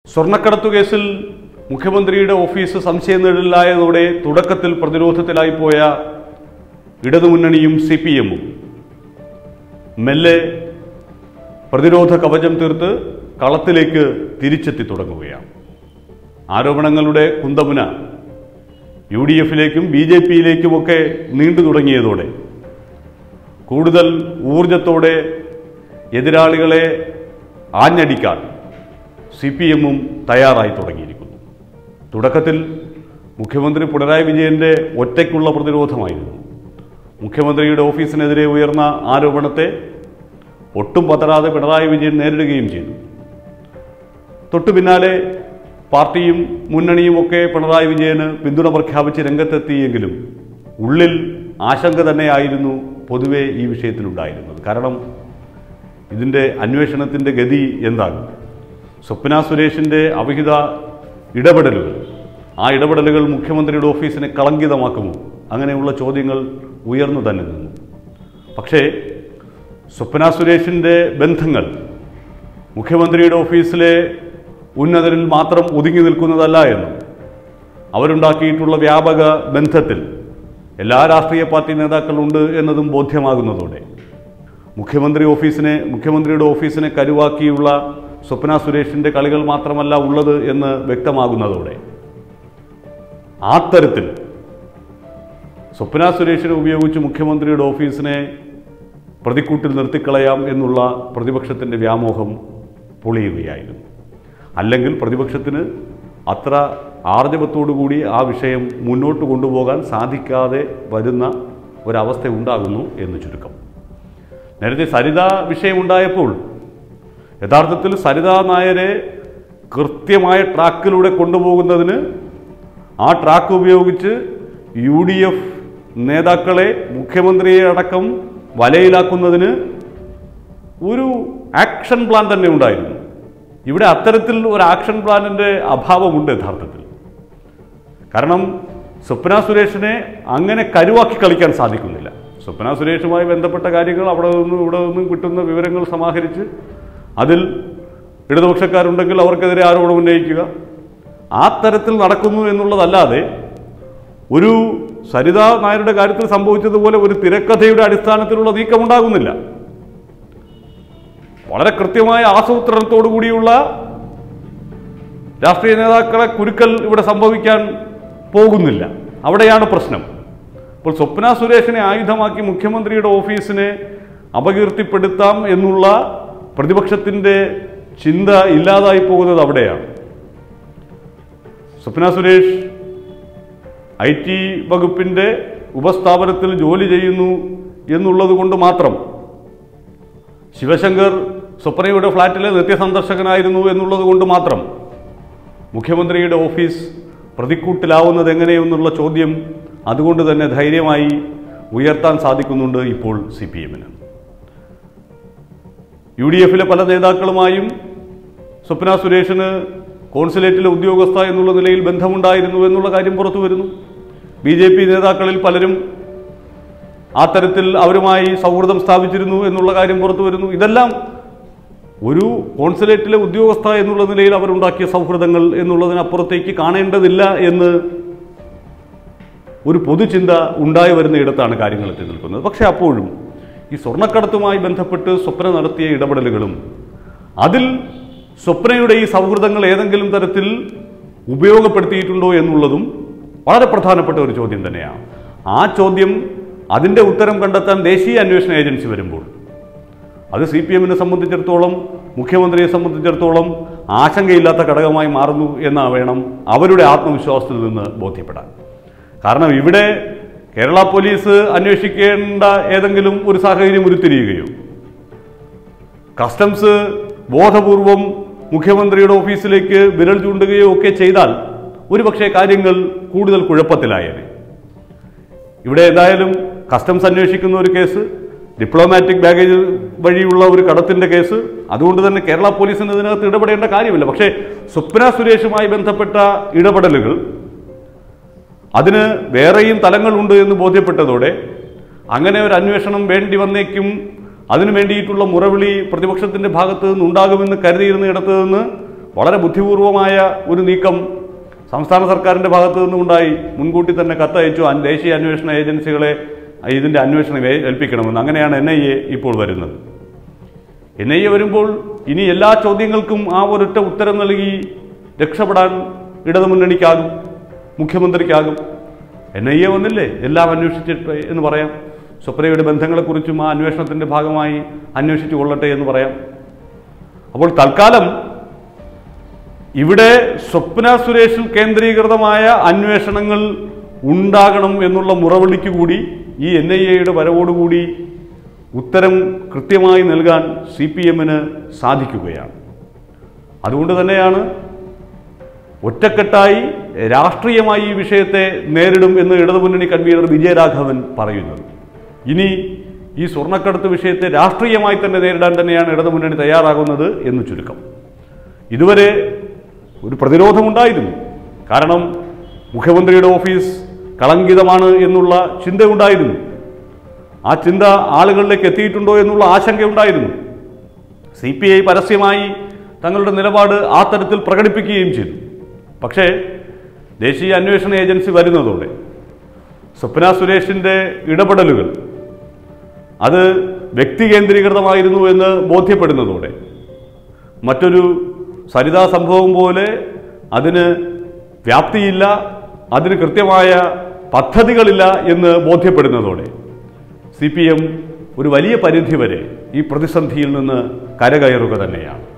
സ്വർണ്ണക്കടത്തു കേസിൽ മുഖ്യമന്ത്രിയുടെ ഓഫീസ് സംശയനിഴലിലായതോടെ തുടക്കത്തിൽ പ്രതിരോധത്തിലായി പോയ ഇടതുമുന്നണിയും സി പി എമ്മും മെല്ലെ പ്രതിരോധ കവചം തീർത്ത് കളത്തിലേക്ക് തിരിച്ചെത്തി തുടങ്ങുകയാണ് ആരോപണങ്ങളുടെ കുന്തമുന യു ഡി എഫിലേക്കും ബി ജെ പിയിലേക്കുമൊക്കെ നീണ്ടു തുടങ്ങിയതോടെ കൂടുതൽ ഊർജത്തോടെ എതിരാളികളെ ആഞ്ഞടിക്കാൻ സി പി എമ്മും തയ്യാറായി തുടങ്ങിയിരിക്കുന്നു തുടക്കത്തിൽ മുഖ്യമന്ത്രി പിണറായി വിജയന്റെ ഒറ്റയ്ക്കുള്ള പ്രതിരോധമായിരുന്നു മുഖ്യമന്ത്രിയുടെ ഓഫീസിനെതിരെ ഉയർന്ന ആരോപണത്തെ ഒട്ടും പതറാതെ പിണറായി വിജയൻ നേരിടുകയും ചെയ്തു തൊട്ടു പിന്നാലെ പാർട്ടിയും മുന്നണിയും ഒക്കെ പിണറായി വിജയന് പിന്തുണ പ്രഖ്യാപിച്ച് രംഗത്തെത്തിയെങ്കിലും ഉള്ളിൽ ആശങ്ക തന്നെയായിരുന്നു പൊതുവെ ഈ വിഷയത്തിലുണ്ടായിരുന്നത് കാരണം ഇതിൻ്റെ അന്വേഷണത്തിൻ്റെ ഗതി എന്താകും സ്വപ്ന സുരേഷിൻ്റെ അവിഹിത ഇടപെടലുകൾ ആ ഇടപെടലുകൾ മുഖ്യമന്ത്രിയുടെ ഓഫീസിനെ കളങ്കിതമാക്കുമോ അങ്ങനെയുള്ള ചോദ്യങ്ങൾ ഉയർന്നു തന്നെ നിന്നു പക്ഷേ സ്വപ്ന സുരേഷിൻ്റെ ബന്ധങ്ങൾ മുഖ്യമന്ത്രിയുടെ ഓഫീസിലെ ഉന്നതരിൽ മാത്രം ഒതുങ്ങി നിൽക്കുന്നതല്ല എന്നും അവരുണ്ടാക്കിയിട്ടുള്ള വ്യാപക ബന്ധത്തിൽ എല്ലാ രാഷ്ട്രീയ പാർട്ടി നേതാക്കളുണ്ട് എന്നതും ബോധ്യമാകുന്നതോടെ മുഖ്യമന്ത്രി ഓഫീസിനെ മുഖ്യമന്ത്രിയുടെ ഓഫീസിനെ കരുവാക്കിയുള്ള സ്വപ്ന സുരേഷിൻ്റെ കളികൾ മാത്രമല്ല ഉള്ളത് എന്ന് വ്യക്തമാകുന്നതോടെ ആ തരത്തിൽ സ്വപ്ന സുരേഷിനെ ഉപയോഗിച്ച് മുഖ്യമന്ത്രിയുടെ ഓഫീസിനെ പ്രതിക്കൂട്ടിൽ നിർത്തിക്കളയാം എന്നുള്ള പ്രതിപക്ഷത്തിൻ്റെ വ്യാമോഹം പൊളിയുകയായിരുന്നു അല്ലെങ്കിൽ പ്രതിപക്ഷത്തിന് അത്ര ആർജവത്തോടുകൂടി ആ വിഷയം മുന്നോട്ട് കൊണ്ടുപോകാൻ സാധിക്കാതെ വരുന്ന ഒരവസ്ഥ ഉണ്ടാകുന്നു എന്ന് ചുരുക്കം നേരത്തെ സരിത വിഷയമുണ്ടായപ്പോൾ യഥാർത്ഥത്തിൽ സരിത നായരെ കൃത്യമായ ട്രാക്കിലൂടെ കൊണ്ടുപോകുന്നതിന് ആ ട്രാക്ക് ഉപയോഗിച്ച് യു ഡി എഫ് നേതാക്കളെ മുഖ്യമന്ത്രിയെ അടക്കം വലയിലാക്കുന്നതിന് ഒരു ആക്ഷൻ പ്ലാൻ തന്നെ ഉണ്ടായിരുന്നു ഇവിടെ അത്തരത്തിൽ ഒരു ആക്ഷൻ പ്ലാനിൻ്റെ അഭാവമുണ്ട് യഥാർത്ഥത്തിൽ കാരണം സ്വപ്ന സുരേഷിനെ അങ്ങനെ കരുവാക്കി കളിക്കാൻ സാധിക്കുന്നില്ല സ്വപ്ന സുരേഷുമായി ബന്ധപ്പെട്ട കാര്യങ്ങൾ അവിടെ നിന്നും ഇവിടെ നിന്നും കിട്ടുന്ന വിവരങ്ങൾ സമാഹരിച്ച് അതിൽ ഇടതുപക്ഷക്കാരുണ്ടെങ്കിൽ അവർക്കെതിരെ ആരോപണം ഉന്നയിക്കുക ആ തരത്തിൽ നടക്കുന്നു എന്നുള്ളതല്ലാതെ ഒരു സരിത നായരുടെ കാര്യത്തിൽ സംഭവിച്ചതുപോലെ ഒരു തിരക്കഥയുടെ അടിസ്ഥാനത്തിലുള്ള നീക്കമുണ്ടാകുന്നില്ല വളരെ കൃത്യമായ ആസൂത്രണത്തോടു കൂടിയുള്ള രാഷ്ട്രീയ നേതാക്കളെ കുരുക്കൽ ഇവിടെ സംഭവിക്കാൻ പോകുന്നില്ല അവിടെയാണ് പ്രശ്നം ഇപ്പോൾ സ്വപ്ന സുരേഷിനെ ആയുധമാക്കി മുഖ്യമന്ത്രിയുടെ ഓഫീസിനെ അപകീർത്തിപ്പെടുത്താം എന്നുള്ള പ്രതിപക്ഷത്തിൻ്റെ ചിന്ത ഇല്ലാതായി പോകുന്നത് അവിടെയാണ് സ്വപ്ന സുരേഷ് ഐ ടി വകുപ്പിൻ്റെ ഉപസ്ഥാപനത്തിൽ ജോലി ചെയ്യുന്നു എന്നുള്ളത് കൊണ്ട് മാത്രം ശിവശങ്കർ സ്വപ്നയുടെ ഫ്ളാറ്റിലെ നിത്യസന്ദർശകനായിരുന്നു എന്നുള്ളത് കൊണ്ട് മാത്രം മുഖ്യമന്ത്രിയുടെ ഓഫീസ് പ്രതിക്കൂട്ടിലാവുന്നത് എങ്ങനെയെന്നുള്ള ചോദ്യം അതുകൊണ്ട് തന്നെ ധൈര്യമായി ഉയർത്താൻ സാധിക്കുന്നുണ്ട് ഇപ്പോൾ സി പി എമ്മിന് യു ഡി എഫിലെ പല നേതാക്കളുമായും സ്വപ്ന സുരേഷിന് കോൺസുലേറ്റിലെ ഉദ്യോഗസ്ഥ എന്നുള്ള നിലയിൽ ബന്ധമുണ്ടായിരുന്നു എന്നുള്ള കാര്യം പുറത്തു വരുന്നു ബി ജെ പി നേതാക്കളിൽ പലരും ആ തരത്തിൽ അവരുമായി സൗഹൃദം സ്ഥാപിച്ചിരുന്നു എന്നുള്ള കാര്യം പുറത്തു വരുന്നു ഇതെല്ലാം ഒരു കോൺസുലേറ്റിലെ ഉദ്യോഗസ്ഥ എന്നുള്ള നിലയിൽ അവരുണ്ടാക്കിയ സൗഹൃദങ്ങൾ എന്നുള്ളതിനപ്പുറത്തേക്ക് കാണേണ്ടതില്ല എന്ന് ഒരു പൊതുചിന്ത ഉണ്ടായി വരുന്ന ഇടത്താണ് കാര്യങ്ങൾ എത്തി നിൽക്കുന്നത് പക്ഷേ അപ്പോഴും ഈ സ്വർണ്ണക്കടത്തുമായി ബന്ധപ്പെട്ട് സ്വപ്ന നടത്തിയ ഇടപെടലുകളും അതിൽ സ്വപ്നയുടെ ഈ സൗഹൃദങ്ങൾ ഏതെങ്കിലും തരത്തിൽ ഉപയോഗപ്പെടുത്തിയിട്ടുണ്ടോ എന്നുള്ളതും വളരെ പ്രധാനപ്പെട്ട ഒരു ചോദ്യം തന്നെയാണ് ആ ചോദ്യം അതിൻ്റെ ഉത്തരം കണ്ടെത്താൻ ദേശീയ അന്വേഷണ ഏജൻസി വരുമ്പോൾ അത് സി പി എമ്മിനെ സംബന്ധിച്ചിടത്തോളം മുഖ്യമന്ത്രിയെ സംബന്ധിച്ചിടത്തോളം ആശങ്കയില്ലാത്ത ഘടകമായി മാറുന്നു എന്ന് വേണം അവരുടെ ആത്മവിശ്വാസത്തിൽ നിന്ന് ബോധ്യപ്പെടാൻ കാരണം ഇവിടെ കേരള പോലീസ് അന്വേഷിക്കേണ്ട ഏതെങ്കിലും ഒരു സാഹചര്യം ഉരുത്തിരിയുകയോ കസ്റ്റംസ് ബോധപൂർവം മുഖ്യമന്ത്രിയുടെ ഓഫീസിലേക്ക് വിരൽ ചൂണ്ടുകയോ ഒക്കെ ചെയ്താൽ ഒരുപക്ഷെ കാര്യങ്ങൾ കൂടുതൽ കുഴപ്പത്തിലായേനെ ഇവിടെ എന്തായാലും കസ്റ്റംസ് അന്വേഷിക്കുന്ന ഒരു കേസ് ഡിപ്ലോമാറ്റിക് ബാഗേജ് വഴിയുള്ള ഒരു കടത്തിന്റെ കേസ് അതുകൊണ്ട് തന്നെ കേരള പോലീസിന് ഇതിനകത്ത് ഇടപെടേണ്ട കാര്യമില്ല പക്ഷേ സ്വപ്ന സുരേഷുമായി ബന്ധപ്പെട്ട ഇടപെടലുകൾ അതിന് വേറെയും തലങ്ങളുണ്ട് എന്ന് ബോധ്യപ്പെട്ടതോടെ അങ്ങനെ ഒരു അന്വേഷണം വേണ്ടി വന്നേക്കും അതിനു വേണ്ടിയിട്ടുള്ള മുറവിളി പ്രതിപക്ഷത്തിന്റെ ഭാഗത്ത് നിന്ന് ഉണ്ടാകുമെന്ന് കരുതിയിരുന്ന ഇടത്ത് നിന്ന് വളരെ ബുദ്ധിപൂർവമായ ഒരു നീക്കം സംസ്ഥാന സർക്കാരിൻ്റെ ഭാഗത്തു നിന്നുണ്ടായി മുൻകൂട്ടി തന്നെ കത്തയച്ചു അൻ- ദേശീയ അന്വേഷണ ഏജൻസികളെ ഇതിൻ്റെ അന്വേഷണം ഏ- ഏൽപ്പിക്കണമെന്ന് അങ്ങനെയാണ് എൻ ഐ എ ഇപ്പോൾ വരുന്നത് എൻ ഐ എ വരുമ്പോൾ ഇനി എല്ലാ ചോദ്യങ്ങൾക്കും ആ ഒരൊറ്റ ഉത്തരം നൽകി രക്ഷപ്പെടാൻ ഇടതുമുന്നണിക്കാകും മുഖ്യമന്ത്രിക്കാകും എൻ ഐ എ വന്നില്ലേ എല്ലാം അന്വേഷിച്ചിട്ട് എന്ന് പറയാം സ്വപ്നയുടെ ബന്ധങ്ങളെക്കുറിച്ചും ആ അന്വേഷണത്തിൻ്റെ ഭാഗമായി അന്വേഷിച്ചു കൊള്ളട്ടെ എന്ന് പറയാം അപ്പോൾ തൽക്കാലം ഇവിടെ സ്വപ്ന സുരേഷിൽ കേന്ദ്രീകൃതമായ അന്വേഷണങ്ങൾ ഉണ്ടാകണം എന്നുള്ള മുറവിളിക്ക് കൂടി ഈ എൻ ഐ എയുടെ വരവോടുകൂടി ഉത്തരം കൃത്യമായി നൽകാൻ സി പി എമ്മിന് സാധിക്കുകയാണ് അതുകൊണ്ട് തന്നെയാണ് ഒറ്റക്കെട്ടായി രാഷ്ട്രീയമായി ഈ വിഷയത്തെ നേരിടും എന്ന് ഇടതുമുന്നണി കൺവീനർ വിജയരാഘവൻ പറയുന്നത് ഇനി ഈ സ്വർണ്ണക്കടത്ത് വിഷയത്തെ രാഷ്ട്രീയമായി തന്നെ നേരിടാൻ തന്നെയാണ് ഇടതുമുന്നണി തയ്യാറാകുന്നത് എന്ന് ചുരുക്കം ഇതുവരെ ഒരു പ്രതിരോധമുണ്ടായിരുന്നു കാരണം മുഖ്യമന്ത്രിയുടെ ഓഫീസ് കളങ്കിതമാണ് എന്നുള്ള ചിന്തയുണ്ടായിരുന്നു ആ ചിന്ത ആളുകളിലേക്ക് എത്തിയിട്ടുണ്ടോ എന്നുള്ള ആശങ്കയുണ്ടായിരുന്നു സി പി ഐ പരസ്യമായി തങ്ങളുടെ നിലപാട് ആ തരത്തിൽ പ്രകടിപ്പിക്കുകയും ചെയ്തു പക്ഷേ ദേശീയ അന്വേഷണ ഏജൻസി വരുന്നതോടെ സ്വപ്ന സുരേഷിൻ്റെ ഇടപെടലുകൾ അത് വ്യക്തി കേന്ദ്രീകൃതമായിരുന്നു എന്ന് ബോധ്യപ്പെടുന്നതോടെ മറ്റൊരു സരിതാ സംഭവം പോലെ അതിന് വ്യാപ്തിയില്ല അതിന് കൃത്യമായ പദ്ധതികളില്ല എന്ന് ബോധ്യപ്പെടുന്നതോടെ സി പി എം ഒരു വലിയ പരിധിവരെ ഈ പ്രതിസന്ധിയിൽ നിന്ന് കരകയറുക തന്നെയാണ്